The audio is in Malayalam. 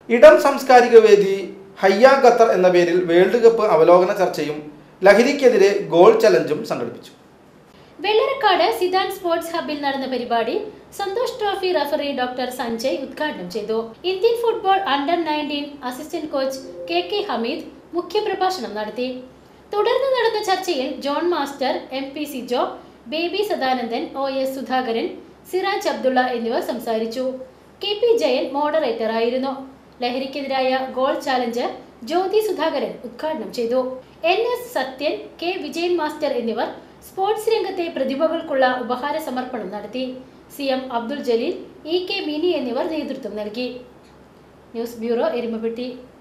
ഇടം സാംസ്കാരിക വേദി ഹയ്യ ഖത്തർ എന്ന പേരിൽ വേൾഡ് കപ്പ് അവലോകന ചർച്ചയും ലഹരിക്കെതിരെ ഗോൾ ചലഞ്ചും സംഘടിപ്പിച്ചു വെള്ളരക്കാട് സിദാൻ സ്പോർട്സ് ഹബിൽ നടന്ന പരിപാടി Santosh trophy referee doctor Sanjay ഉദ്ഘാടനം ചെയ്തു Indian football under nineteen assistant coach K K Hameed മുഖ്യപ്രഭാഷണം നടത്തി തുടർന്ന് നടന്ന ചർച്ചയിൽ John master M P Sijo Baby Sadanandan O S Sudhakaran Siraj Abdullah എന്നിവർ സംസാരിച്ചു കെ പി ജയൻ മോഡറേറ്റർ ആയിരുന്നു ലഹരിക്കെതിരായ ഗോൾ ചാലഞ്ച് ജ്യോതി സുധാകരൻ ഉദ്ഘാടനം ചെയ്തു N S Sathyan K Vijayan master എന്നിവർ സ്പോർട്സ് രംഗത്തെ പ്രതിഭകൾക്കുള്ള ഉപഹാര സമർപ്പണം നടത്തി C M Abdul Jaleel E K mini എന്നിവർ നേതൃത്വം നൽകി ന്യൂസ് ബ്യൂറോ എരുമപ്പെട്ടി